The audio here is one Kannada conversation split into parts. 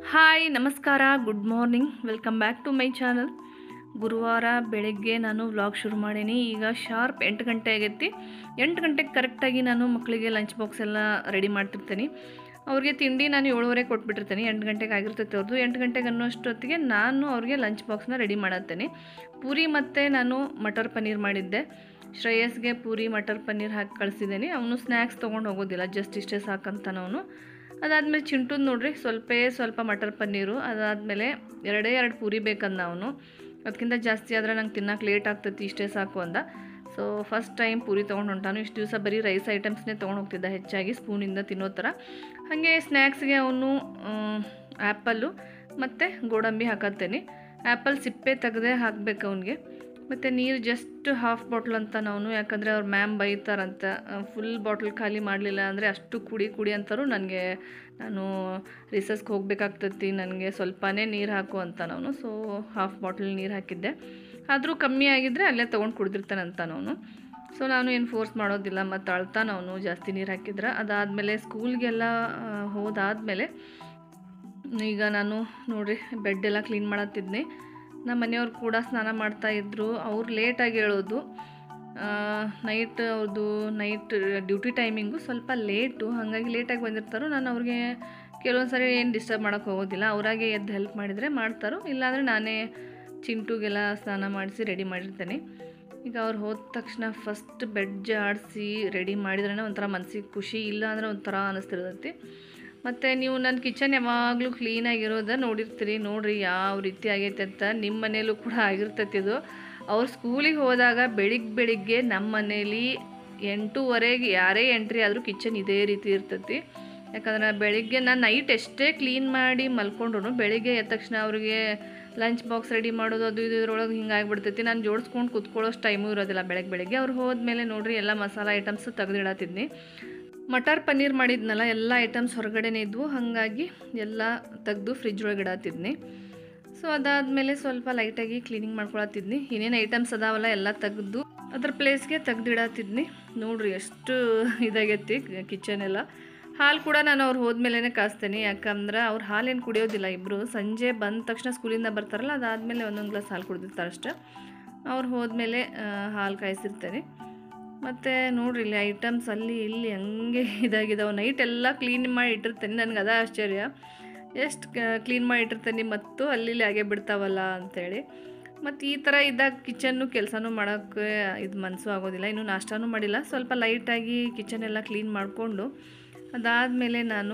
ಹಾಯ್ ನಮಸ್ಕಾರ good morning welcome back to my channel ಗುರುವಾರ ಬೆಳಗ್ಗೆ ನಾನು ವ್ಲಾಗ್ ಶುರು ಮಾಡೀನಿ ಈಗ ಶಾರ್ಪ್ ಎಂಟು ಗಂಟೆ ಆಗೈತಿ ಎಂಟು ಗಂಟೆಗೆ ಕರೆಕ್ಟಾಗಿ ನಾನು ಮಕ್ಕಳಿಗೆ ಲಂಚ್ ಬಾಕ್ಸ್ ಎಲ್ಲ ರೆಡಿ ಮಾಡ್ತಿರ್ತೀನಿ ಅವ್ರಿಗೆ ತಿಂಡಿ ನಾನು ಏಳುವರೆ ಕೊಟ್ಬಿಟ್ಟಿರ್ತೀನಿ ಎಂಟು ಗಂಟೆಗೆ ಆಗಿರ್ತೈತೆ ಅವ್ರದ್ದು ಎಂಟು ಗಂಟೆಗೆ ಅನ್ನೋಷ್ಟೊತ್ತಿಗೆ ನಾನು ಅವ್ರಿಗೆ ಲಂಚ್ ಬಾಕ್ಸ್ನ ರೆಡಿ ಮಾಡತ್ತೇನೆ ಪೂರಿ ಮತ್ತು ನಾನು ಮಟರ್ ಪನ್ನೀರ್ ಮಾಡಿದ್ದೆ ಶ್ರೇಯಸ್ಗೆ ಪೂರಿ ಮಟರ್ ಪನ್ನೀರ್ ಹಾಕಿ ಕಳಿಸಿದ್ದೀನಿ ಅವನು ಸ್ನ್ಯಾಕ್ಸ್ ತೊಗೊಂಡು ಹೋಗೋದಿಲ್ಲ ಜಸ್ಟ್ ಇಷ್ಟೇ ಸಾಕಂತಾನ ಅವನು ಅದಾದಮೇಲೆ ಚಿಂಟುದು ನೋಡ್ರಿ ಸ್ವಲ್ಪೇ ಸ್ವಲ್ಪ ಮಟರ್ ಪನ್ನೀರು ಅದಾದಮೇಲೆ ಎರಡೇ ಎರಡು ಪೂರಿ ಬೇಕಂದ ಅವನು ಅದಕ್ಕಿಂತ ಜಾಸ್ತಿ ಆದರೆ ನಂಗೆ ತಿನ್ನಕ್ಕೆ ಲೇಟ್ ಆಗ್ತೈತಿ ಇಷ್ಟೇ ಸಾಕು ಅಂದ ಸೊ ಫಸ್ಟ್ ಟೈಮ್ ಪೂರಿ ತೊಗೊಂಡು ಹೊಂಟಾನು ಇಷ್ಟು ದಿವಸ ಬರೀ ರೈಸ್ ಐಟಮ್ಸ್ನೇ ತೊಗೊಂಡು ಹೋಗ್ತಿದ್ದ ಹೆಚ್ಚಾಗಿ ಸ್ಪೂನಿಂದ ತಿನ್ನೋ ಥರ ಹಾಗೆ ಸ್ನ್ಯಾಕ್ಸ್ಗೆ ಅವನು ಆ್ಯಪಲ್ಲು ಮತ್ತು ಗೋಡಂಬಿ ಹಾಕತ್ತೇನೆ ಆ್ಯಪಲ್ ಸಿಪ್ಪೆ ತೆಗೆದೇ ಹಾಕ್ಬೇಕು ಅವನಿಗೆ ಮತ್ತು ನೀರು ಜಸ್ಟ್ ಹಾಫ್ ಬಾಟ್ಲ್ ಅಂತ ನಾವು ಯಾಕಂದರೆ ಅವ್ರ ಮ್ಯಾಮ್ ಬೈತಾರಂತ ಫುಲ್ ಬಾಟ್ಲ್ ಖಾಲಿ ಮಾಡಲಿಲ್ಲ ಅಂದರೆ ಅಷ್ಟು ಕುಡಿ ಕುಡಿ ಅಂತಾರು ನನಗೆ ನಾನು ರಿಸರ್ಚ್ಗೆ ಹೋಗ್ಬೇಕಾಗ್ತೈತಿ ನನಗೆ ಸ್ವಲ್ಪನೇ ನೀರು ಹಾಕು ಅಂತ ನಾನು ಸೊ ಹಾಫ್ ಬಾಟ್ಲ್ ನೀರು ಹಾಕಿದ್ದೆ ಆದರೂ ಕಮ್ಮಿ ಆಗಿದ್ದರೆ ಅಲ್ಲೇ ತೊಗೊಂಡು ಕುಡ್ದಿರ್ತಾನಂತ ನಾನು ಸೊ ನಾನು ಏನು ಫೋರ್ಸ್ ಮಾಡೋದಿಲ್ಲ ಮತ್ತು ಅಳ್ತಾನ ಅವನು ಜಾಸ್ತಿ ನೀರು ಹಾಕಿದ್ರೆ ಅದಾದಮೇಲೆ ಸ್ಕೂಲ್ಗೆಲ್ಲ ಹೋದಾದಮೇಲೆ ಈಗ ನಾನು ನೋಡ್ರಿ ಬೆಡ್ ಎಲ್ಲ ಕ್ಲೀನ್ ಮಾಡತ್ತಿದ್ನಿ ನಮ್ಮ ಮನೆಯವ್ರು ಕೂಡ ಸ್ನಾನ ಮಾಡ್ತಾ ಇದ್ರು ಅವ್ರು ಲೇಟಾಗಿ ಹೇಳೋದು ನೈಟ್ ಅವ್ರದ್ದು ನೈಟ್ ಡ್ಯೂಟಿ ಟೈಮಿಂಗು ಸ್ವಲ್ಪ ಲೇಟು ಹಾಗಾಗಿ ಲೇಟಾಗಿ ಬಂದಿರ್ತಾರೋ ನಾನು ಅವ್ರಿಗೆ ಕೆಲವೊಂದು ಸಾರಿ ಏನು ಡಿಸ್ಟರ್ಬ್ ಮಾಡೋಕ್ಕೆ ಹೋಗೋದಿಲ್ಲ ಅವರಾಗೆ ಎದ್ದು ಹೆಲ್ಪ್ ಮಾಡಿದರೆ ಮಾಡ್ತಾರೋ ಇಲ್ಲಾಂದರೆ ನಾನೇ ಚಿಂಟುಗೆಲ್ಲ ಸ್ನಾನ ಮಾಡಿಸಿ ರೆಡಿ ಮಾಡಿರ್ತೇನೆ ಈಗ ಅವ್ರು ಹೋದ ತಕ್ಷಣ ಫಸ್ಟ್ ಬೆಡ್ ಜಾಡಿಸಿ ರೆಡಿ ಮಾಡಿದ್ರೇ ಒಂಥರ ಮನಸ್ಸಿಗೆ ಖುಷಿ ಇಲ್ಲ ಅಂದರೆ ಒಂಥರ ಅನ್ನಿಸ್ತಿರ್ತೈತಿ ಮತ್ತು ನೀವು ನನ್ನ ಕಿಚನ್ ಯಾವಾಗಲೂ ಕ್ಲೀನಾಗಿರೋದ ನೋಡಿರ್ತೀರಿ ನೋಡಿರಿ ಯಾವ ರೀತಿ ಆಗೈತೆ ಅಂತ ನಿಮ್ಮ ಮನೇಲೂ ಕೂಡ ಆಗಿರ್ತೈತಿ ಇದು ಅವ್ರು ಸ್ಕೂಲಿಗೆ ಹೋದಾಗ ಬೆಳಿಗ್ಗೆ ಬೆಳಿಗ್ಗೆ ನಮ್ಮ ಮನೇಲಿ ಎಂಟೂವರೆಗೆ ಯಾರೇ ಎಂಟ್ರಿ ಆದರೂ ಕಿಚನ್ ಇದೇ ರೀತಿ ಇರ್ತೈತಿ ಯಾಕಂದ್ರೆ ಬೆಳಿಗ್ಗೆ ನಾನು ನೈಟ್ ಎಷ್ಟೇ ಕ್ಲೀನ್ ಮಾಡಿ ಮಲ್ಕೊಂಡ್ರು ಬೆಳಿಗ್ಗೆ ಎದ್ದ ತಕ್ಷಣ ಅವ್ರಿಗೆ ಲಂಚ್ ಬಾಕ್ಸ್ ರೆಡಿ ಮಾಡೋದು ಅದು ಇದು ಇದ್ರೊಳಗೆ ಹಿಂಗಾಗಿಬಿಡ್ತೈತಿ ನಾನು ಜೋಡಿಸ್ಕೊಂಡು ಕುತ್ಕೊಳ್ಳೋಷ್ಟು ಟೈಮು ಇರೋದಿಲ್ಲ ಬೆಳಗ್ಗೆ ಬೆಳಗ್ಗೆ ಅವ್ರು ಹೋದ್ಮೇಲೆ ನೋಡಿರಿ ಎಲ್ಲ ಮಸಾಲ ಐಟಮ್ಸ್ ತೆಗೆದಿಡತ್ತಿದ್ನಿ ಮಟರ್ ಪನ್ನೀರ್ ಮಾಡಿದ್ನಲ್ಲ ಎಲ್ಲ ಐಟಮ್ಸ್ ಹೊರಗಡೆನೇ ಇದ್ವು ಹಾಗಾಗಿ ಎಲ್ಲ ತೆಗೆದು ಫ್ರಿಜ್ ಒಳಗೆ ಇಡತ್ತಿದ್ನಿ ಸೊ ಅದಾದಮೇಲೆ ಸ್ವಲ್ಪ ಲೈಟಾಗಿ ಕ್ಲೀನಿಂಗ್ ಮಾಡ್ಕೊಳತ್ತಿದ್ನಿ ಏನೇನು ಐಟಮ್ಸ್ ಅದಾವಲ್ಲ ಎಲ್ಲ ತೆಗೆದು ಅದ್ರ ಪ್ಲೇಸ್ಗೆ ತೆಗ್ದಿಡತ್ತಿದ್ನಿ ನೋಡ್ರಿ ಎಷ್ಟು ಇದಾಗೈತಿ ಕಿಚನ್ ಎಲ್ಲ ಹಾಲು ಕೂಡ ನಾನು ಅವ್ರು ಹೋದ್ಮೇಲೆ ಕಾಸ್ತೇನೆ ಯಾಕಂದ್ರೆ ಅವ್ರು ಹಾಲೇನು ಕುಡಿಯೋದಿಲ್ಲ ಇಬ್ಬರು ಸಂಜೆ ಬಂದ ತಕ್ಷಣ ಸ್ಕೂಲಿಂದ ಬರ್ತಾರಲ್ಲ ಅದಾದಮೇಲೆ ಒಂದೊಂದು ಗ್ಲಾಸ್ ಹಾಲು ಕುಡ್ದಿರ್ತಾರೆ ಅಷ್ಟೇ ಅವ್ರು ಹೋದ್ಮೇಲೆ ಹಾಲು ಕಾಯಿಸಿರ್ತೇನೆ ಮತ್ತು ನೋಡ್ರಿ ಇಲ್ಲಿ ಐಟಮ್ಸ್ ಅಲ್ಲಿ ಇಲ್ಲಿ ಹಂಗೆ ಇದಾಗಿದ್ದಾವೆ ನೈಟ್ ಎಲ್ಲ ಕ್ಲೀನ್ ಮಾಡಿ ಇಟ್ಟಿರ್ತೇನೆ ನನಗೆ ಅದ ಆಶ್ಚರ್ಯ ಎಷ್ಟು ಕ್ಲೀನ್ ಮಾಡಿ ಇಟ್ಟಿರ್ತೇನೆ ಮತ್ತು ಅಲ್ಲಿ ಇಲ್ಲಿ ಹಾಗೆ ಬಿಡ್ತಾವಲ್ಲ ಅಂಥೇಳಿ ಮತ್ತು ಈ ಥರ ಇದ್ದಾಗ ಕಿಚನ್ನು ಕೆಲಸನೂ ಮಾಡೋಕ್ಕೆ ಇದು ಮನಸ್ಸು ಆಗೋದಿಲ್ಲ ಇನ್ನೂ ನಾಷ್ಟಾನೂ ಮಾಡಿಲ್ಲ ಸ್ವಲ್ಪ ಲೈಟಾಗಿ ಕಿಚನ್ ಎಲ್ಲ ಕ್ಲೀನ್ ಮಾಡಿಕೊಂಡು ಅದಾದಮೇಲೆ ನಾನು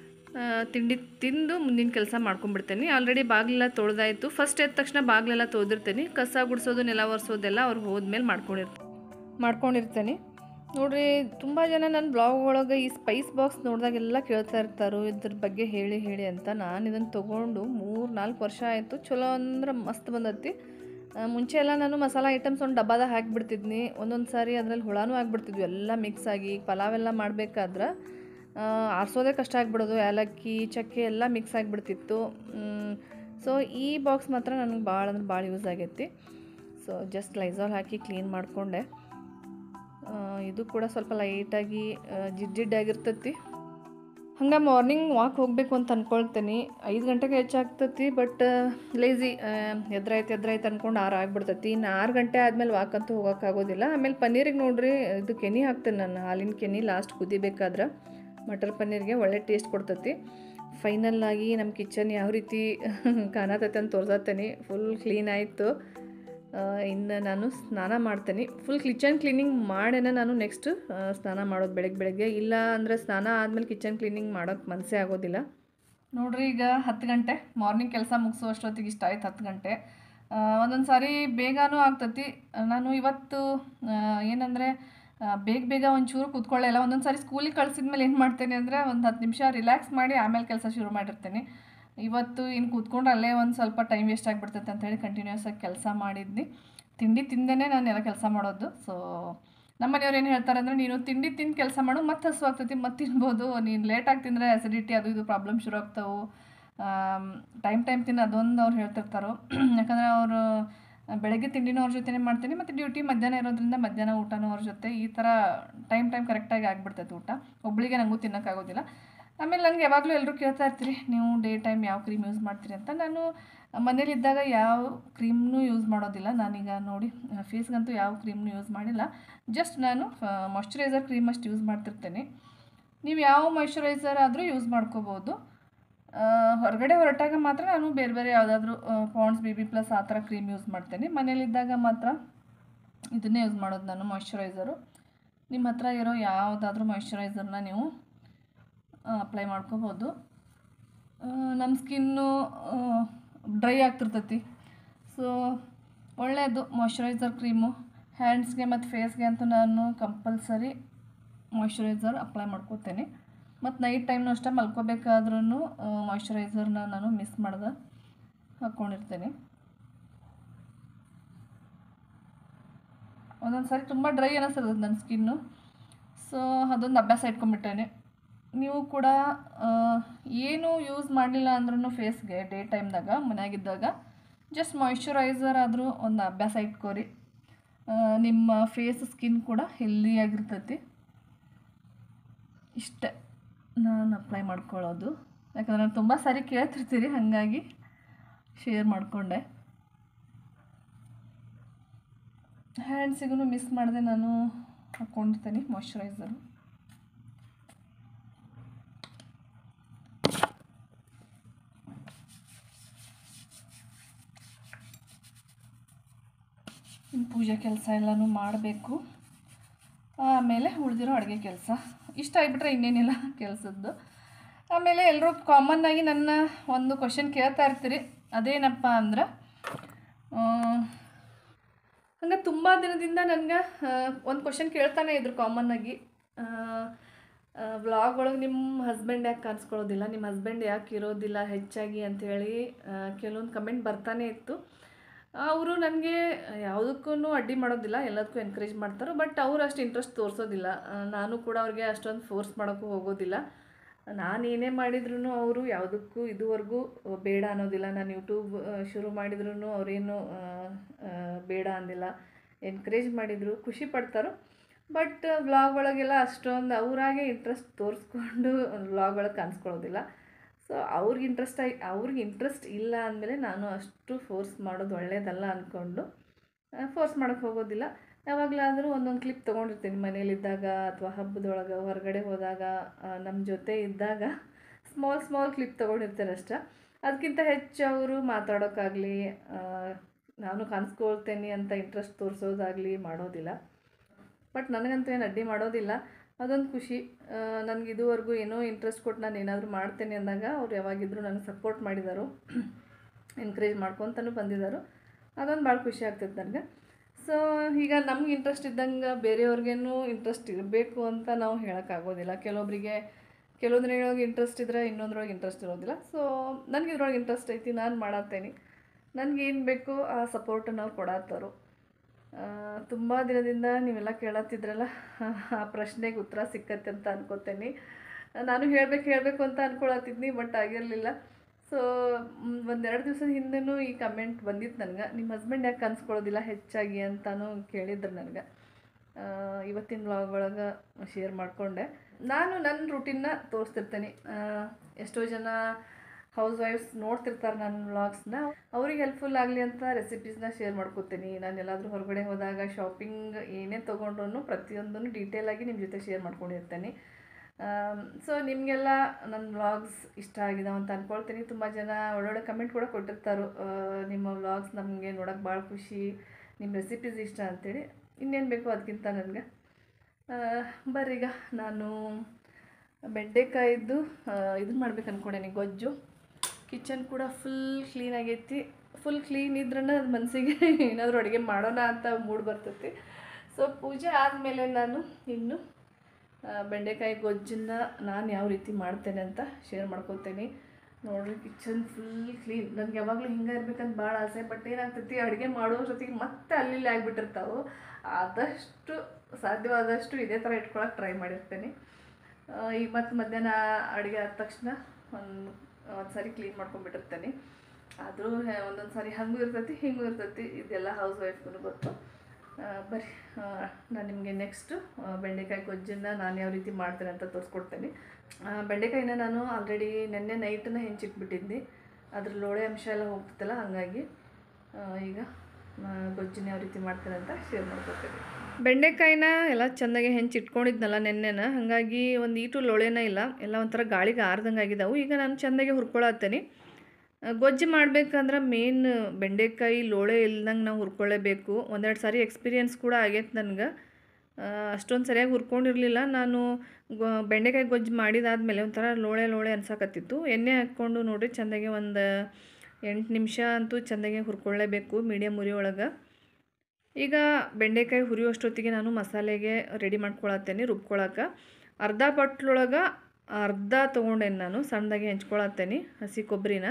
ತಿಂಡಿ ತಿಂದು ಮುಂದಿನ ಕೆಲಸ ಮಾಡ್ಕೊಂಡ್ಬಿಡ್ತೇನೆ ಆಲ್ರೆಡಿ ಬಾಗಿಲೆಲ್ಲ ತೊಳೆದಾಯಿತು ಫಸ್ಟ್ ಎದ್ದ ತಕ್ಷಣ ಬಾಗಿಲೆಲ್ಲ ತೊಳೆದಿರ್ತೇನೆ ಕಸ ಗುಡಿಸೋದು ನೆಲ ಒರೆಸೋದೆಲ್ಲ ಅವ್ರು ಹೋದ್ಮೇಲೆ ಮಾಡ್ಕೊಂಡಿರ್ತೀನಿ ಮಾಡ್ಕೊಂಡಿರ್ತೇನೆ ನೋಡ್ರಿ ತುಂಬ ಜನ ನನ್ನ ಬ್ಲಾಗ್ ಒಳಗೆ ಈ ಸ್ಪೈಸ್ ಬಾಕ್ಸ್ ನೋಡಿದಾಗೆಲ್ಲ ಕೇಳ್ತಾ ಇರ್ತಾರೋ ಇದ್ರ ಬಗ್ಗೆ ಹೇಳಿ ಹೇಳಿ ಅಂತ ನಾನು ಇದನ್ನು ತೊಗೊಂಡು ಮೂರು ನಾಲ್ಕು ವರ್ಷ ಆಯಿತು ಚಲೋ ಅಂದ್ರೆ ಮಸ್ತ್ ಬಂದತಿ ಮುಂಚೆ ಎಲ್ಲ ನಾನು ಮಸಾಲ ಐಟಮ್ಸ್ ಒಂದು ಡಬ್ಬಾದಾಗ ಹಾಕಿಬಿಡ್ತಿದ್ನಿ ಒಂದೊಂದು ಸಾರಿ ಅದರಲ್ಲಿ ಹುಳನೂ ಆಗಿಬಿಡ್ತಿದ್ವಿ ಎಲ್ಲ ಮಿಕ್ಸ್ ಆಗಿ ಪಲಾವೆಲ್ಲ ಮಾಡಬೇಕಾದ್ರೆ ಆರಿಸೋದೇ ಕಷ್ಟ ಆಗಿಬಿಡೋದು ಏಲಕ್ಕಿ ಚಕ್ಕೆ ಎಲ್ಲ ಮಿಕ್ಸ್ ಆಗಿಬಿಡ್ತಿತ್ತು ಸೊ ಈ ಬಾಕ್ಸ್ ಮಾತ್ರ ನನಗೆ ಭಾಳ ಅಂದ್ರೆ ಭಾಳ ಯೂಸ್ ಆಗೈತಿ ಸೊ ಜಸ್ಟ್ ಲೈಝಾಲ್ ಹಾಕಿ ಕ್ಲೀನ್ ಮಾಡಿಕೊಂಡೆ ಇದು ಕೂಡ ಸ್ವಲ್ಪ ಲೈಟಾಗಿ ಜಿಡ್ ಜಿಡ್ಡಾಗಿರ್ತೈತಿ ಹಂಗೆ ಮಾರ್ನಿಂಗ್ ವಾಕ್ ಹೋಗಬೇಕು ಅಂತ ಅಂದ್ಕೊಳ್ತೀನಿ ಐದು ಗಂಟೆಗೆ ಹೆಚ್ಚಾಗ್ತೈತಿ ಬಟ್ ಲೇಝಿ ಎದ್ರಾಯ್ತು ಎದ್ರಾಯ್ತು ಅಂದ್ಕೊಂಡು ಆರು ಆಗಿಬಿಡ್ತೈತಿ ಇನ್ನು ಆರು ಗಂಟೆ ಆದಮೇಲೆ ವಾಕ್ ಅಂತೂ ಹೋಗೋಕ್ಕಾಗೋದಿಲ್ಲ ಆಮೇಲೆ ಪನ್ನೀರಿಗೆ ನೋಡ್ರಿ ಇದು ಕೆನಿ ಹಾಕ್ತೇನೆ ನಾನು ಹಾಲಿನ ಕೆನಿ ಲಾಸ್ಟ್ ಕುದಿಬೇಕಾದ್ರೆ ಮಟರ್ ಪನ್ನೀರ್ಗೆ ಒಳ್ಳೆ ಟೇಸ್ಟ್ ಕೊಡ್ತೈತಿ ಫೈನಲ್ಲಾಗಿ ನಮ್ಮ ಕಿಚನ್ ಯಾವ ರೀತಿ ಕಾಣತೈತೆ ಅಂತ ತೋರ್ಸತ್ತೇನೆ ಫುಲ್ ಕ್ಲೀನ್ ಆಯಿತು ಇನ್ನು ನಾನು ಸ್ನಾನ ಮಾಡ್ತೇನೆ ಫುಲ್ ಕಿಚನ್ ಕ್ಲೀನಿಂಗ್ ಮಾಡೇನೆ ನಾನು ನೆಕ್ಸ್ಟ್ ಸ್ನಾನ ಮಾಡೋದು ಬೆಳಗ್ಗೆ ಬೆಳಗ್ಗೆ ಇಲ್ಲ ಅಂದರೆ ಸ್ನಾನ ಆದಮೇಲೆ ಕಿಚನ್ ಕ್ಲೀನಿಂಗ್ ಮಾಡೋಕ್ಕೆ ಮನಸ್ಸೇ ಆಗೋದಿಲ್ಲ ನೋಡ್ರಿ ಈಗ ಹತ್ತು ಗಂಟೆ ಮಾರ್ನಿಂಗ್ ಕೆಲಸ ಮುಗಿಸೋ ಅಷ್ಟೊತ್ತಿಗೆ ಇಷ್ಟ ಆಯ್ತು ಹತ್ತು ಗಂಟೆ ಒಂದೊಂದು ಸಾರಿ ಬೇಗನೂ ಆಗ್ತತಿ ನಾನು ಇವತ್ತು ಏನಂದರೆ ಬೇಗ ಬೇಗ ಒಂಚೂರು ಕೂತ್ಕೊಳ್ಳಲ್ಲ ಒಂದೊಂದು ಸಾರಿ ಸ್ಕೂಲಿಗೆ ಕಳಿಸಿದ್ಮೇಲೆ ಏನು ಮಾಡ್ತೇನೆ ಅಂದರೆ ಒಂದು ಹತ್ತು ನಿಮಿಷ ರಿಲ್ಯಾಕ್ಸ್ ಮಾಡಿ ಆಮೇಲೆ ಕೆಲಸ ಶುರು ಮಾಡಿರ್ತೇನೆ ಇವತ್ತು ಇನ್ನು ಕೂತ್ಕೊಂಡ್ರೆ ಅಲ್ಲೇ ಒಂದು ಸ್ವಲ್ಪ ಟೈಮ್ ವೇಸ್ಟ್ ಆಗಿಬಿಡ್ತೈತೆ ಅಂತೇಳಿ ಕಂಟಿನ್ಯೂಸ್ ಆಗಿ ಕೆಲಸ ಮಾಡಿದ್ನಿ ತಿಂಡಿ ತಿಂದೇ ನಾನು ಎಲ್ಲ ಕೆಲಸ ಮಾಡೋದು ಸೊ ನಮ್ಮ ಮನೆಯವ್ರು ಏನು ಹೇಳ್ತಾರೆ ಅಂದರೆ ನೀನು ತಿಂಡಿ ತಿಂದು ಕೆಲಸ ಮಾಡು ಮತ್ತೆ ಹಸು ಆಗ್ತೈತಿ ಮತ್ತೆ ತಿನ್ಬೋದು ನೀನು ಲೇಟಾಗಿ ತಿಂದರೆ ಅಸಿಡಿಟಿ ಅದು ಇದು ಪ್ರಾಬ್ಲಮ್ ಶುರು ಆಗ್ತಾವೆ ಟೈಮ್ ಟೈಮ್ ತಿನ್ನು ಅದೊಂದು ಅವ್ರು ಹೇಳ್ತಿರ್ತಾರೋ ಯಾಕಂದರೆ ಅವರು ಬೆಳಗ್ಗೆ ತಿಂಡಿನೂ ಅವ್ರ ಜೊತೆನೇ ಮಾಡ್ತೀನಿ ಮತ್ತು ಡ್ಯೂಟಿ ಮಧ್ಯಾಹ್ನ ಇರೋದ್ರಿಂದ ಮಧ್ಯಾಹ್ನ ಊಟನೂ ಅವ್ರ ಜೊತೆ ಈ ಥರ ಟೈಮ್ ಟೈಮ್ ಕರೆಕ್ಟಾಗಿ ಆಗಿಬಿಡ್ತೈತೆ ಊಟ ಒಬ್ಳಿಗೆ ನನಗೂ ತಿನ್ನೋಕ್ಕಾಗೋದಿಲ್ಲ ಆಮೇಲೆ ನನಗೆ ಯಾವಾಗಲೂ ಎಲ್ಲರೂ ಕೇಳ್ತಾ ಇರ್ತೀರಿ ನೀವು ಡೇ ಟೈಮ್ ಯಾವ ಕ್ರೀಮ್ ಯೂಸ್ ಮಾಡ್ತೀರಿ ಅಂತ ನಾನು ಮನೇಲಿದ್ದಾಗ ಯಾವ ಕ್ರೀಮ್ನೂ ಯೂಸ್ ಮಾಡೋದಿಲ್ಲ ನಾನೀಗ ನೋಡಿ ಫೇಸ್ಗಂತೂ ಯಾವ ಕ್ರೀಮ್ನೂ ಯೂಸ್ ಮಾಡಿಲ್ಲ ಜಸ್ಟ್ ನಾನು ಮಾಯ್ಶ್ಚರೈಸರ್ ಕ್ರೀಮ್ ಅಷ್ಟು ಯೂಸ್ ಮಾಡ್ತಿರ್ತೇನೆ ನೀವು ಯಾವ ಮಾಯ್ಶ್ಚರೈಸರ್ ಆದರೂ ಯೂಸ್ ಮಾಡ್ಕೋಬೋದು ಆ, ಹೊರಗಡೆ ಹೊರಟಾಗ ಮಾತ್ರ ನಾನು ಬೇರೆ ಬೇರೆ ಯಾವುದಾದ್ರೂ ಪಾಂಡ್ಸ್ ಬಿ ಬಿ ಪ್ಲಸ್ ಆ ಥರ ಕ್ರೀಮ್ ಯೂಸ್ ಮಾಡ್ತೇನೆ ಮನೇಲಿದ್ದಾಗ ಮಾತ್ರ ಇದನ್ನೇ ಯೂಸ್ ಮಾಡೋದು ನಾನು ಮಾಯ್ಶ್ಚರೈಸರು ನಿಮ್ಮ ಹತ್ರ ಇರೋ ಯಾವುದಾದ್ರೂ ಮಾಯ್ಶ್ಚರೈಸರ್ನ ನೀವು ಅಪ್ಲೈ ಮಾಡ್ಕೋಬೋದು ಆ, ನಮ್ಮ ಸ್ಕಿನ್ನು ಡ್ರೈ ಆಗ್ತಿರ್ತೈತಿ ಸೊ ಒಳ್ಳೆಯದು ಮಾಯ್ಶ್ಚರೈಸರ್ ಕ್ರೀಮು ಹ್ಯಾಂಡ್ಸ್ಗೆ ಮತ್ತು ಫೇಸ್ಗೆ ಅಂತೂ ನಾನು ಕಂಪಲ್ಸರಿ ಮಾಯ್ಶ್ಚರೈಸರ್ ಅಪ್ಲೈ ಮಾಡ್ಕೋತೇನೆ ಮತ್ತು ನೈಟ್ ಟೈಮ್ನು ಅಷ್ಟೇ ಮಲ್ಕೋಬೇಕಾದ್ರೂ ಮಾಯ್ಶ್ಚರೈಸರ್ನ ನಾನು ಮಿಸ್ ಮಾಡ್ದೆ ಹಾಕ್ಕೊಂಡಿರ್ತೇನೆ ಒಂದೊಂದು ಸಾರಿ ತುಂಬ ಡ್ರೈ ಅನ್ನಿಸ್ತದೆ ನನ್ನ ಸ್ಕಿನ್ನು ಸೊ ಅದೊಂದು ಅಭ್ಯಾಸ ಇಟ್ಕೊಂಡ್ಬಿಟ್ಟೇನೆ ನೀವು ಕೂಡ ಆ, ಏನು ಯೂಸ್ ಮಾಡಲಿಲ್ಲ ಅಂದ್ರೂ ಫೇಸ್ಗೆ ಡೇ ಟೈಮ್ದಾಗ ಮನೆಯಾಗಿದ್ದಾಗ ಜಸ್ಟ್ ಮಾಯ್ಶ್ಚರೈಸರ್ ಆದರೂ ಒಂದು ಅಭ್ಯಾಸ ಇಟ್ಕೋರಿ ಆ, ನಿಮ್ಮ ಫೇಸ್ ಸ್ಕಿನ್ ಕೂಡ ಹೆಲ್ದಿಯಾಗಿರ್ತೈತಿ ಇಷ್ಟೇ ನಾನು ಅಪ್ಲೈ ಮಾಡ್ಕೊಳ್ಳೋದು ಯಾಕಂದ್ರೆ ನಾನು ತುಂಬ ಸಾರಿ ಕೇಳ್ತಿರ್ತೀರಿ ಹಾಗಾಗಿ ಶೇರ್ ಮಾಡಿಕೊಂಡೆ ಹ್ಯಾಂಡ್ಸಿಗೂ ಮಿಸ್ ಮಾಡಿದೆ ನಾನು ಹಾಕ್ಕೊಂಡಿರ್ತೇನೆ ಮಾಯ್ಶ್ಚರೈಸರು ಇನ್ನು ಪೂಜೆ ಕೆಲಸ ಎಲ್ಲನೂ ಮಾಡಬೇಕು ಆಮೇಲೆ ಉಳಿದಿರೋ ಅಡುಗೆ ಕೆಲಸ ಇಷ್ಟ ಆಗಿಬಿಟ್ರೆ ಇನ್ನೇನಿಲ್ಲ ಕೆಲಸದ್ದು ಆಮೇಲೆ ಎಲ್ಲರೂ ಕಾಮನ್ ಆಗಿ ನನ್ನ ಒಂದು ಕ್ವಶನ್ ಕೇಳ್ತಾ ಇರ್ತೀರಿ ಅದೇನಪ್ಪ ಅಂದ್ರೆ ಹಂಗೆ ತುಂಬ ದಿನದಿಂದ ನನಗೆ ಒಂದು ಕ್ವಶನ್ ಕೇಳ್ತಾನೆ ಇದ್ರು ಕಾಮನ್ ಆಗಿ ವ್ಲಾಗ್ ಒಳಗೆ ನಿಮ್ಮ ಹಸ್ಬೆಂಡ್ ಯಾಕೆ ಕಾಣಿಸ್ಕೊಳ್ಳೋದಿಲ್ಲ ನಿಮ್ಮ ಹಸ್ಬೆಂಡ್ ಯಾಕೆ ಇರೋದಿಲ್ಲ ಹೆಚ್ಚಾಗಿ ಅಂಥೇಳಿ ಕೆಲವೊಂದು ಕಮೆಂಟ್ ಬರ್ತಾನೆ ಇತ್ತು ಅವರು ನನಗೆ ಯಾವುದಕ್ಕೂ ಅಡ್ಡಿ ಮಾಡೋದಿಲ್ಲ ಎಲ್ಲದಕ್ಕೂ ಎನ್ಕರೇಜ್ ಮಾಡ್ತಾರೆ ಬಟ್ ಅವ್ರು ಅಷ್ಟು ಇಂಟ್ರೆಸ್ಟ್ ತೋರಿಸೋದಿಲ್ಲ ಆ, ನಾನು ಕೂಡ ಅವ್ರಿಗೆ ಅಷ್ಟೊಂದು ಫೋರ್ಸ್ ಮಾಡೋಕ್ಕೂ ಹೋಗೋದಿಲ್ಲ ನಾನು ಏನೇ ಮಾಡಿದ್ರು ಅವರು ಯಾವುದಕ್ಕೂ ಇದುವರೆಗೂ ಬೇಡ ಅನ್ನೋದಿಲ್ಲ ನಾನು ಯೂಟ್ಯೂಬ್ ಶುರು ಮಾಡಿದ್ರು ಅವರೇನು ಬೇಡ ಅಂದಿಲ್ಲ ಎನ್ಕರೇಜ್ ಮಾಡಿದರು ಖುಷಿ ಪಡ್ತಾರೆ ಬಟ್ ವ್ಲಾಗ್ ಒಳಗೆಲ್ಲ ಅಷ್ಟೊಂದು ಅವರಾಗೆ ಇಂಟ್ರೆಸ್ಟ್ ತೋರಿಸ್ಕೊಂಡು ವ್ಲಾಗ್ ಒಳಗೆ ಕಾಣಿಸ್ಕೊಳ್ಳೋದಿಲ್ಲ ಸೊ ಅವ್ರಿಗೆ ಇಂಟ್ರೆಸ್ಟ್ ಆಗಿ ಅವ್ರಿಗೆ ಇಂಟ್ರೆಸ್ಟ್ ಇಲ್ಲ ಅಂದಮೇಲೆ ನಾನು ಅಷ್ಟು ಫೋರ್ಸ್ ಮಾಡೋದು ಒಳ್ಳೆಯದಲ್ಲ ಅಂದ್ಕೊಂಡು ಫೋರ್ಸ್ ಮಾಡೋಕ್ಕೆ ಹೋಗೋದಿಲ್ಲ ಯಾವಾಗಲಾದರೂ ಒಂದೊಂದು ಕ್ಲಿಪ್ ತೊಗೊಂಡಿರ್ತೀನಿ ಮನೇಲಿದ್ದಾಗ ಅಥವಾ ಹಬ್ಬದೊಳಗೆ ಹೊರಗಡೆ ಹೋದಾಗ ನಮ್ಮ ಜೊತೆ ಇದ್ದಾಗ ಸ್ಮಾಲ್ ಸ್ಮಾಲ್ ಕ್ಲಿಪ್ ತೊಗೊಂಡಿರ್ತಾರೆ ಅಷ್ಟೇ ಅದಕ್ಕಿಂತ ಹೆಚ್ಚು ಅವರು ಮಾತಾಡೋಕ್ಕಾಗಲಿ ನಾನು ಕಾಣಿಸ್ಕೊಳ್ತೇನೆ ಅಂತ ಇಂಟ್ರೆಸ್ಟ್ ತೋರಿಸೋದಾಗಲಿ ಮಾಡೋದಿಲ್ಲ ಬಟ್ ನನಗಂತೂ ಏನು ಅಡ್ಡಿ ಮಾಡೋದಿಲ್ಲ ಅದೊಂದು ಖುಷಿ ನನಗೆ ಇದುವರೆಗೂ ಏನೋ ಇಂಟ್ರೆಸ್ಟ್ ಕೊಟ್ಟು ನಾನು ಏನಾದರೂ ಮಾಡ್ತೇನೆ ಅಂದಾಗ ಅವ್ರು ಯಾವಾಗಿದ್ದರೂ ನನಗೆ ಸಪೋರ್ಟ್ ಮಾಡಿದಾರೋ ಎನ್ಕರೇಜ್ ಮಾಡ್ಕೊತನೂ ಬಂದಿದ್ದಾರೋ ಅದೊಂದು ಭಾಳ ಖುಷಿ ಆಗ್ತೈತೆ ನನಗೆ ಸೊ ಈಗ ನಮ್ಗೆ ಇಂಟ್ರೆಸ್ಟ್ ಇದ್ದಂಗೆ ಬೇರೆಯವ್ರಿಗೇನು ಇಂಟ್ರೆಸ್ಟ್ ಇರಬೇಕು ಅಂತ ನಾವು ಹೇಳೋಕ್ಕಾಗೋದಿಲ್ಲ ಕೆಲವೊಬ್ಬರಿಗೆ ಕೆಲವೊಂದ್ರೊಳಗೆ ಇಂಟ್ರೆಸ್ಟ್ ಇದ್ದರೆ ಇನ್ನೊಂದ್ರೊಳಗೆ ಇಂಟ್ರೆಸ್ಟ್ ಇರೋದಿಲ್ಲ ಸೊ ನನಗೆ ಇದ್ರೊಳಗೆ ಇಂಟ್ರೆಸ್ಟ್ ಐತಿ ನಾನು ಮಾಡತ್ತೇನೆ ನನಗೇನು ಬೇಕೋ ಆ ಸಪೋರ್ಟ್ ನಾವು ಕೊಡತ್ತಾರೋ ತುಂಬ ದಿನದಿಂದ ನೀವೆಲ್ಲ ಕೇಳತ್ತಿದ್ರಲ್ಲ ಆ ಪ್ರಶ್ನೆಗೆ ಉತ್ತರ ಸಿಕ್ಕತ್ತೆ ಅಂತ ಅನ್ಕೋತೇನೆ ನಾನು ಹೇಳಬೇಕು ಹೇಳಬೇಕು ಅಂತ ಅಂದ್ಕೊಳತ್ತಿದ್ನಿ ಬಟ್ ಆಗಿರಲಿಲ್ಲ ಸೊ ಒಂದೆರಡು ದಿವಸದ ಹಿಂದೆನೂ ಈ ಕಮೆಂಟ್ ಬಂದಿತ್ತು ನನಗೆ ನಿಮ್ಮ ಹಸ್ಬೆಂಡ್ ಯಾಕೆ ಅನ್ಸ್ಕೊಳ್ಳೋದಿಲ್ಲ ಹೆಚ್ಚಾಗಿ ಅಂತಾನು ಕೇಳಿದ್ರು ನನಗೆ ಇವತ್ತಿನ ವ್ಲಾಗ್ ಒಳಗೆ ಶೇರ್ ಮಾಡಿಕೊಂಡೆ ನಾನು ನನ್ನ ರೂಟೀನ್ನ ತೋರಿಸ್ತಿರ್ತೇನೆ ಆ, ಎಷ್ಟೋ ಜನ ಹೌಸ್ ವೈಫ್ಸ್ ನೋಡ್ತಿರ್ತಾರೆ ನನ್ನ ವ್ಲಾಗ್ಸ್ನ ಅವ್ರಿಗೆ ಹೆಲ್ಪ್ಫುಲ್ ಆಗಲಿ ಅಂತ ರೆಸಿಪೀಸ್ನ ಶೇರ್ ಮಾಡ್ಕೋತೀನಿ ನಾನು ಎಲ್ಲಾದರೂ ಹೊರಗಡೆ ಹೋದಾಗ ಶಾಪಿಂಗ್ ಏನೇ ತೊಗೊಂಡ್ರು ಪ್ರತಿಯೊಂದನ್ನು ಡೀಟೇಲಾಗಿ ನಿಮ್ಮ ಜೊತೆ ಶೇರ್ ಮಾಡ್ಕೊಂಡಿರ್ತೇನೆ ಸೊ ನಿಮಗೆಲ್ಲ ನನ್ನ ವ್ಲಾಗ್ಸ್ ಇಷ್ಟ ಆಗಿದಾವೆ ಅಂತ ಅಂದ್ಕೊಳ್ತೀನಿ ತುಂಬ ಜನ ಒಳ್ಳೊಳ್ಳೆ ಕಮೆಂಟ್ ಕೂಡ ಕೊಟ್ಟಿರ್ತಾರೆ ಆ, ನಿಮ್ಮ ವ್ಲಾಗ್ಸ್ ನಮಗೆ ನೋಡೋಕೆ ಭಾಳ ಖುಷಿ ನಿಮ್ಮ ರೆಸಿಪೀಸ್ ಇಷ್ಟ ಅಂತೇಳಿ ಇನ್ನೇನು ಬೇಕು ಅದಕ್ಕಿಂತ ನನಗೆ ಬರ್ರೀಗ ನಾನು ಬೆಂಡೆಕಾಯಿದ್ದು ಇದನ್ನು ಮಾಡ್ಬೇಕು ಅಂದ್ಕೊಂಡೇನಿ ಗೊಜ್ಜು ಕಿಚನ್ ಕೂಡ ಫುಲ್ ಕ್ಲೀನ್ ಆಗೈತಿ ಫುಲ್ ಕ್ಲೀನ್ ಇದ್ರೇ ಅದು ಮನಸ್ಸಿಗೆ ಏನಾದರೂ ಅಡುಗೆ ಮಾಡೋಣ ಅಂತ ಮೂಡ್ ಬರ್ತೈತಿ ಸೊ ಪೂಜೆ ಆದಮೇಲೆ ನಾನು ಇನ್ನು ಆ, ಬೆಂಡೆಕಾಯಿ ಗೊಜ್ಜನ್ನ ನಾನು ಯಾವ ರೀತಿ ಮಾಡ್ತೇನೆ ಅಂತ ಶೇರ್ ಮಾಡ್ಕೊತೇನೆ ನೋಡ್ರಿ ಕಿಚನ್ ಫುಲ್ ಕ್ಲೀನ್ ನನಗೆ ಯಾವಾಗಲೂ ಹಿಂಗೆ ಇರ್ಬೇಕಂತ ಭಾಳ ಆಸೆ ಬಟ್ ಏನಾಗ್ತೈತಿ ಅಡುಗೆ ಮಾಡೋ ಜೊತೆಗೆ ಮತ್ತೆ ಅಲ್ಲಿ ಇಲ್ಲಿ ಆಗಿಬಿಟ್ಟಿರ್ತಾವೆ ಆದಷ್ಟು ಸಾಧ್ಯವಾದಷ್ಟು ಇದೇ ಥರ ಇಟ್ಕೊಳಕ್ಕೆ ಟ್ರೈ ಮಾಡಿರ್ತೇನೆ ಆ, ಈಗ ಮತ್ತು ಮಧ್ಯಾಹ್ನ ಅಡುಗೆ ಆದ ತಕ್ಷಣ ಒಂದು ಒಂದು ಸಾರಿ ಕ್ಲೀನ್ ಮಾಡ್ಕೊಂಡ್ಬಿಟ್ಟಿರ್ತೇನೆ ಆದರೂ ಒಂದೊಂದು ಸಾರಿ ಹಂಗೂ ಇರ್ತೈತಿ ಹಿಂಗೂ ಇರ್ತೈತಿ ಇದೆಲ್ಲ ಹೌಸ್ ವೈಫ್ಗೂ ಗೊತ್ತು ಆ, ಬರ್ರಿ ಆ, ನಾನು ನಿಮಗೆ ನೆಕ್ಸ್ಟು ಬೆಂಡೆಕಾಯಿ ಗೊಜ್ಜನ್ನು ನಾನು ಯಾವ ರೀತಿ ಮಾಡ್ತೇನೆ ಅಂತ ತೋರಿಸ್ಕೊಡ್ತೇನೆ ಆ, ಬೆಂಡೆಕಾಯಿನ ನಾನು ಆಲ್ರೆಡಿ ನೆನ್ನೆ ನೈಟನ್ನ ಹೆಂಚಿಟ್ಬಿಟ್ಟಿದ್ದೆ ಅದ್ರ ಲೋಳೆ ಅಂಶ ಎಲ್ಲ ಹೋಗ್ತಿತ್ತಲ್ಲ ಹಾಗಾಗಿ ಆ, ಈಗ ಆ, ಗೊಜ್ಜನ್ನ ಯಾವ ರೀತಿ ಮಾಡ್ತಾರೆ ಅಂತ ಶೇರ್ ಮಾಡ್ಕೊತೀನಿ ಬೆಂಡೆಕಾಯಿನ ಎಲ್ಲ ಚೆಂದಾಗಿ ಹೆಂಚಿ ಇಟ್ಕೊಂಡಿದ್ನಲ್ಲ ನೆನ್ನೆನ ಹಾಗಾಗಿ ಒಂದು ಈಟು ಲೋಳೆನ ಇಲ್ಲ ಎಲ್ಲ ಒಂಥರ ಗಾಳಿಗೆ ಆರ್ದಂಗೆ ಆಗಿದ್ದಾವೆ ಈಗ ನಾನು ಚೆಂದಾಗಿ ಹುರ್ಕೊಳತ್ತೇನೆ ಆ, ಗೊಜ್ಜು ಮಾಡ್ಬೇಕಂದ್ರೆ ಮೇನ್ ಬೆಂಡೆಕಾಯಿ ಲೋಳೆ ಇಲ್ದಂಗೆ ನಾವು ಹುರ್ಕೊಳ್ಳೇಬೇಕು ಒಂದೆರಡು ಸಾರಿ ಎಕ್ಸ್ಪೀರಿಯನ್ಸ್ ಕೂಡ ಆಗೈತೆ ನನಗೆ ಅಷ್ಟೊಂದು ಸರಿಯಾಗಿ ಹುರ್ಕೊಂಡಿರಲಿಲ್ಲ ನಾನು ಗೊ ಬೆಂಡೆಕಾಯಿ ಗೊಜ್ಜು ಮಾಡಿದಾದ್ಮೇಲೆ ಒಂಥರ ಲೋಳೆ ಲೋಳೆ ಅನ್ಸಕತ್ತಿತ್ತು ಎಣ್ಣೆ ಹಾಕ್ಕೊಂಡು ನೋಡಿರಿ ಚೆಂದಾಗಿ ಒಂದು ಎಂಟು ನಿಮಿಷ ಅಂತೂ ಚೆಂದಾಗಿ ಹುರ್ಕೊಳ್ಳೇಬೇಕು ಮೀಡಿಯಮ್ ಉರಿ ಒಳಗೆ ಈಗ ಬೆಂಡೆಕಾಯಿ ಹುರಿಯೋಷ್ಟೊತ್ತಿಗೆ ನಾನು ಮಸಾಲೆಗೆ ರೆಡಿ ಮಾಡ್ಕೊಳತ್ತೇನೆ ರುಬ್ಕೊಳಕ್ಕೆ ಅರ್ಧ ಬಟ್ಲೊಳಗೆ ಅರ್ಧ ತೊಗೊಂಡೇನೆ ನಾನು ಸಣ್ಣದಾಗಿ ಹೆಂಚ್ಕೊಳತ್ತೇನೆ ಹಸಿ ಕೊಬ್ಬರಿನ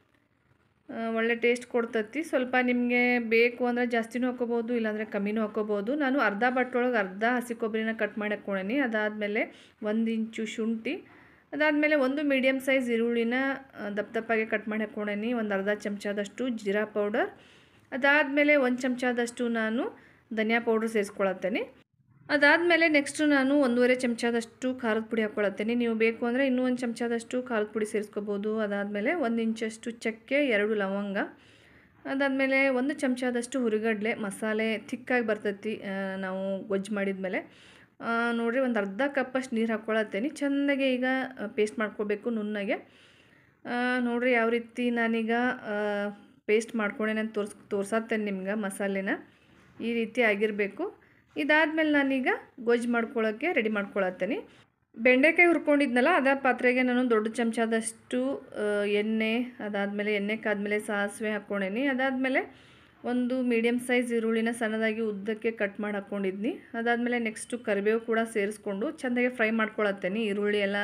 ಆ, ಒಳ್ಳೆ ಟೇಸ್ಟ್ ಕೊಡ್ತತಿ ಸ್ವಲ್ಪ ನಿಮಗೆ ಬೇಕು ಅಂದರೆ ಜಾಸ್ತಿನೂ ಹಾಕೋಬೋದು ಇಲ್ಲಾಂದರೆ ಕಮ್ಮಿನೂ ಹಾಕೋಬೋದು ನಾನು ಅರ್ಧ ಬಟ್ಟೊಳಗೆ ಅರ್ಧ ಹಸಿ ಕೊಬ್ಬರಿನ ಕಟ್ ಮಾಡಿ ಹಾಕ್ಕೊಂಡೀನಿ ಅದಾದಮೇಲೆ ಒಂದು ಇಂಚು ಶುಂಠಿ ಅದಾದಮೇಲೆ ಒಂದು ಮೀಡಿಯಮ್ ಸೈಜ್ ಈರುಳ್ಳಿನ ಆ, ದಪ್ಪ ದಪ್ಪಾಗಿ ಕಟ್ ಮಾಡಿ ಹಾಕ್ಕೊಂಡೀನಿ ಒಂದು ಅರ್ಧ ಚಮಚದಷ್ಟು ಜೀರಾ ಪೌಡರ್ ಅದಾದಮೇಲೆ ಒಂದು ಚಮಚದಷ್ಟು ನಾನು ಧನಿಯಾ ಪೌಡ್ರ್ ಸೇರಿಸ್ಕೊಳತ್ತೇನೆ ಅದಾದಮೇಲೆ ನೆಕ್ಸ್ಟು ನಾನು ಒಂದೂವರೆ ಚಮಚದಷ್ಟು ಖಾರದ ಪುಡಿ ಹಾಕ್ಕೊಳತ್ತೇನೆ ನೀವು ಬೇಕು ಅಂದರೆ ಇನ್ನೂ ಒಂದು ಚಮಚದಷ್ಟು ಖಾರದ ಪುಡಿ ಸೇರಿಸ್ಕೋಬೋದು ಅದಾದಮೇಲೆ ಒಂದು ಇಂಚಷ್ಟು ಚಕ್ಕೆ ಎರಡು ಲವಂಗ ಅದಾದಮೇಲೆ ಒಂದು ಚಮಚದಷ್ಟು ಹುರಿಗಡಲೆ ಮಸಾಲೆ ಥಿಕ್ಕಾಗಿ ಬರ್ತೈತಿ ಆ, ನಾವು ಗೊಜ್ಜು ಮಾಡಿದ್ಮೇಲೆ ಆ, ನೋಡ್ರಿ ಒಂದು ಅರ್ಧ ಕಪ್ಪಷ್ಟು ನೀರು ಹಾಕ್ಕೊಳತ್ತೇನೆ ಚೆಂದಾಗಿ ಈಗ ಪೇಸ್ಟ್ ಮಾಡ್ಕೋಬೇಕು ನುಣ್ಣಗೆ ಆ, ನೋಡ್ರಿ ಯಾವ ರೀತಿ ನಾನೀಗ ಪೇಸ್ಟ್ ಮಾಡ್ಕೊಂಡೇನೆ ಅಂತ ತೋರ್ಸ್ ತೋರ್ಸತ್ತೇನೆ ನಿಮ್ಗೆ ಮಸಾಲೆನ ಈ ರೀತಿ ಆಗಿರಬೇಕು ಇದಾದಮೇಲೆ ನಾನೀಗ ಗೊಜ್ಜು ಮಾಡ್ಕೊಳ್ಳೋಕ್ಕೆ ರೆಡಿ ಮಾಡ್ಕೊಳತ್ತೇನೆ ಬೆಂಡೆಕಾಯಿ ಹುರ್ಕೊಂಡಿದ್ನಲ್ಲ ಅದೇ ಪಾತ್ರೆಗೆ ನಾನು ದೊಡ್ಡ ಚಮಚದಷ್ಟು ಆ, ಎಣ್ಣೆ ಅದಾದಮೇಲೆ ಎಣ್ಣೆ ಕಾದ್ಮೇಲೆ ಸಾಸಿವೆ ಹಾಕ್ಕೊಂಡೇನಿ ಅದಾದಮೇಲೆ ಒಂದು ಮೀಡಿಯಮ್ ಸೈಜ್ ಈರುಳ್ಳಿನ ಸಣ್ಣದಾಗಿ ಉದ್ದಕ್ಕೆ ಕಟ್ ಮಾಡಿ ಹಾಕ್ಕೊಂಡಿದ್ನಿ ಅದಾದಮೇಲೆ ನೆಕ್ಸ್ಟು ಕರಿಬೇವು ಕೂಡ ಸೇರಿಸ್ಕೊಂಡು ಚೆಂದಾಗಿ ಫ್ರೈ ಮಾಡ್ಕೊಳತ್ತೇನೆ ಈರುಳ್ಳಿ ಎಲ್ಲ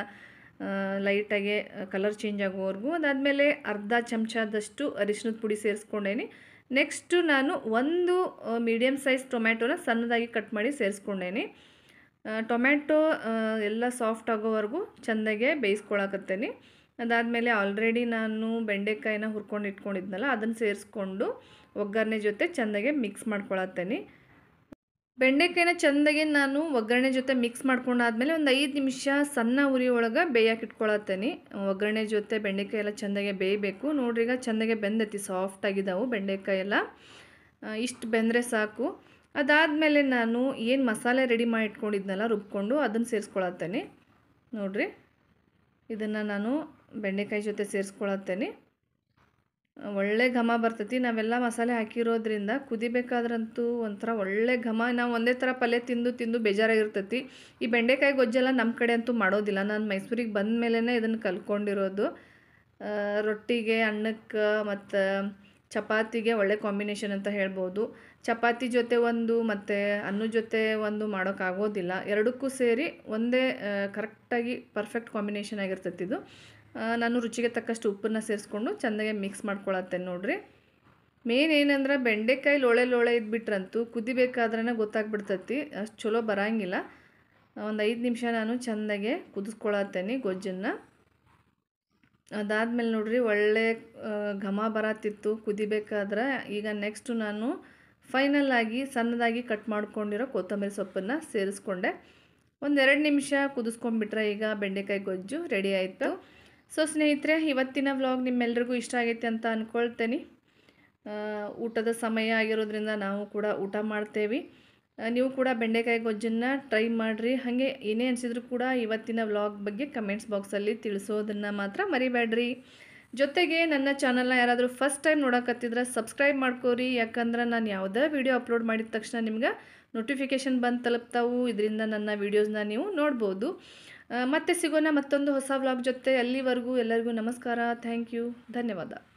ಲೈಟಾಗಿ ಕಲರ್ ಚೇಂಜ್ ಆಗೋವರೆಗೂ ಅದಾದಮೇಲೆ ಅರ್ಧ ಚಮಚದಷ್ಟು ಅರಿಶಿನದ ಪುಡಿ ಸೇರಿಸ್ಕೊಂಡೇನಿ ನೆಕ್ಸ್ಟು ನಾನು ಒಂದು ಮೀಡಿಯಮ್ ಸೈಜ್ ಟೊಮ್ಯಾಟೊನ ಸಣ್ಣದಾಗಿ ಕಟ್ ಮಾಡಿ ಸೇರಿಸ್ಕೊಂಡೇನಿ ಆ, ಟೊಮ್ಯಾಟೊ ಆ, ಎಲ್ಲ ಸಾಫ್ಟ್ ಆಗೋವರೆಗೂ ಚೆಂದಾಗೆ ಬೇಯಿಸ್ಕೊಳಕತ್ತೇನೆ ಅದಾದಮೇಲೆ ಆಲ್ರೆಡಿ ನಾನು ಬೆಂಡೆಕಾಯಿನ ಹುರ್ಕೊಂಡು ಇಟ್ಕೊಂಡಿದ್ನಲ್ಲ ಅದನ್ನು ಸೇರಿಸ್ಕೊಂಡು ಒಗ್ಗರಣೆ ಜೊತೆ ಚೆಂದಾಗೆ ಮಿಕ್ಸ್ ಮಾಡ್ಕೊಳತ್ತೇನೆ ಬೆಂಡೆಕಾಯಿನ ಚೆಂದಾಗಿ ನಾನು ಒಗ್ಗರಣೆ ಜೊತೆ ಮಿಕ್ಸ್ ಮಾಡ್ಕೊಂಡಾದ್ಮೇಲೆ ಒಂದು ಐದು ನಿಮಿಷ ಸಣ್ಣ ಉರಿ ಒಳಗೆ ಬೇಯಕ್ಕೆ ಇಟ್ಕೊಳತ್ತೇನೆ ಒಗ್ಗರಣೆ ಜೊತೆ ಬೆಂಡೆಕಾಯಿ ಎಲ್ಲ ಚೆಂದಾಗೆ ಬೇಯಬೇಕು ನೋಡ್ರಿ ಈಗ ಚೆಂದಾಗೆ ಬೆಂದೈತಿ ಸಾಫ್ಟ್ ಆಗಿದ್ದಾವೆ ಬೆಂಡೆಕಾಯಿ ಎಲ್ಲ ಇಷ್ಟು ಬೆಂದರೆ ಸಾಕು ಅದಾದಮೇಲೆ ನಾನು ಏನು ಮಸಾಲೆ ರೆಡಿ ಮಾಡಿ ಇಟ್ಕೊಂಡಿದ್ನಲ್ಲ ರುಬ್ಕೊಂಡು ಅದನ್ನು ಸೇರಿಸ್ಕೊಳತ್ತೇನೆ ನೋಡ್ರಿ ಇದನ್ನು ನಾನು ಬೆಂಡೆಕಾಯಿ ಜೊತೆ ಸೇರಿಸ್ಕೊಳತ್ತೇನೆ ಒಳ್ಳೆ ಘಮ ಬರ್ತೈತಿ ನಾವೆಲ್ಲ ಮಸಾಲೆ ಹಾಕಿರೋದ್ರಿಂದ ಕುದಿಬೇಕಾದ್ರಂತೂ ಒಂಥರ ಒಳ್ಳೆ ಘಮ ನಾವು ಒಂದೇ ಥರ ಪಲ್ಯ ತಿಂದು ತಿಂದು ಬೇಜಾರಾಗಿರ್ತೈತಿ ಈ ಬೆಂಡೆಕಾಯಿ ಗೊಜ್ಜೆಲ್ಲ ನಮ್ಮ ಕಡೆ ಅಂತೂ ಮಾಡೋದಿಲ್ಲ ನಾನು ಮೈಸೂರಿಗೆ ಬಂದ ಮೇಲೇ ಇದನ್ನು ಕಲ್ತ್ಕೊಂಡಿರೋದು ಆ, ರೊಟ್ಟಿಗೆ ಅನ್ನಕ್ಕೆ ಮತ್ತು ಚಪಾತಿಗೆ ಒಳ್ಳೆ ಕಾಂಬಿನೇಷನ್ ಅಂತ ಹೇಳ್ಬೋದು ಚಪಾತಿ ಜೊತೆ ಒಂದು ಮತ್ತು ಅನ್ನದ ಜೊತೆ ಒಂದು ಮಾಡೋಕ್ಕಾಗೋದಿಲ್ಲ ಎರಡಕ್ಕೂ ಸೇರಿ ಒಂದೇ ಕರೆಕ್ಟಾಗಿ ಪರ್ಫೆಕ್ಟ್ ಕಾಂಬಿನೇಷನ್ ಆಗಿರ್ತೈತಿ ಇದು ಆ, ನಾನು ರುಚಿಗೆ ತಕ್ಕಷ್ಟು ಉಪ್ಪನ್ನು ಸೇರಿಸ್ಕೊಂಡು ಚೆಂದಾಗೆ ಮಿಕ್ಸ್ ಮಾಡ್ಕೊಳತ್ತೇನೆ ನೋಡ್ರಿ ಮೇನ್ ಏನಂದ್ರೆ ಬೆಂಡೆಕಾಯಿ ಲೋಳೆ ಲೋಳೆ ಇದ್ಬಿಟ್ರಂತೂ ಕುದಿಬೇಕಾದ್ರೇ ಗೊತ್ತಾಗ್ಬಿಡ್ತೈತಿ ಅಷ್ಟು ಚಲೋ ಬರಂಗಿಲ್ಲ ಒಂದು ಐದು ನಿಮಿಷ ನಾನು ಚೆಂದಾಗೆ ಕುದಿಸ್ಕೊಳತ್ತೇನೆ ಗೊಜ್ಜನ್ನು ಅದಾದಮೇಲೆ ನೋಡ್ರಿ ಒಳ್ಳೆ ಆ, ಘಮ ಬರತ್ತಿತ್ತು ಕುದಿಬೇಕಾದ್ರೆ ಈಗ ನೆಕ್ಸ್ಟು ನಾನು ಫೈನಲ್ ಆಗಿ ಸಣ್ಣದಾಗಿ ಕಟ್ ಮಾಡ್ಕೊಂಡಿರೋ ಕೊತ್ತಂಬರಿ ಸೊಪ್ಪನ್ನು ಸೇರಿಸ್ಕೊಂಡೆ ಒಂದೆರಡು ನಿಮಿಷ ಕುದಿಸ್ಕೊಂಡ್ಬಿಟ್ರೆ ಈಗ ಬೆಂಡೆಕಾಯಿ ಗೊಜ್ಜು ರೆಡಿ ಆಯಿತು ಸೊ ಸ್ನೇಹಿತರೆ ಇವತ್ತಿನ ವ್ಲಾಗ್ ನಿಮ್ಮೆಲ್ರಿಗೂ ಇಷ್ಟ ಆಗೈತೆ ಅಂತ ಅಂದ್ಕೊಳ್ತೇನೆ ಆ, ಊಟದ ಸಮಯ ಆಗಿರೋದ್ರಿಂದ ನಾವು ಕೂಡ ಊಟ ಮಾಡ್ತೇವೆ ಆ, ನೀವು ಕೂಡ ಬೆಂಡೆಕಾಯಿ ಗೊಜ್ಜನ್ನು ಟ್ರೈ ಮಾಡಿರಿ ಹಾಗೆ ಏನೇ ಅನಿಸಿದ್ರು ಕೂಡ ಇವತ್ತಿನ ವ್ಲಾಗ್ ಬಗ್ಗೆ ಕಮೆಂಟ್ಸ್ ಬಾಕ್ಸಲ್ಲಿ ತಿಳಿಸೋದನ್ನು ಮಾತ್ರ ಮರಿಬೇಡ್ರಿ ಜೊತೆಗೆ ನನ್ನ ಚಾನಲ್ನ ಯಾರಾದರೂ ಫಸ್ಟ್ ಟೈಮ್ ನೋಡಕತ್ತಿದ್ರೆ ಸಬ್ಸ್ಕ್ರೈಬ್ ಮಾಡ್ಕೋರಿ ಯಾಕಂದ್ರೆ ನಾನು ಯಾವುದೇ ವಿಡಿಯೋ ಅಪ್ಲೋಡ್ ಮಾಡಿದ ತಕ್ಷಣ ನಿಮ್ಗೆ ನೋಟಿಫಿಕೇಷನ್ ಬಂದು ತಲುಪ್ತಾವು ಇದರಿಂದ ನನ್ನ ವೀಡಿಯೋಸ್ನ ನೀವು ನೋಡ್ಬೋದು ಆ, ಮತ್ತೆ ಸಿಗೋಣ ಮತ್ತೊಂದು ಹೊಸ ವ್ಲಾಗ್ ಜೊತೆ ಅಲ್ಲಿವರೆಗೂ ಎಲ್ಲರಿಗೂ ನಮಸ್ಕಾರ ಥ್ಯಾಂಕ್ ಯು ಧನ್ಯವಾದ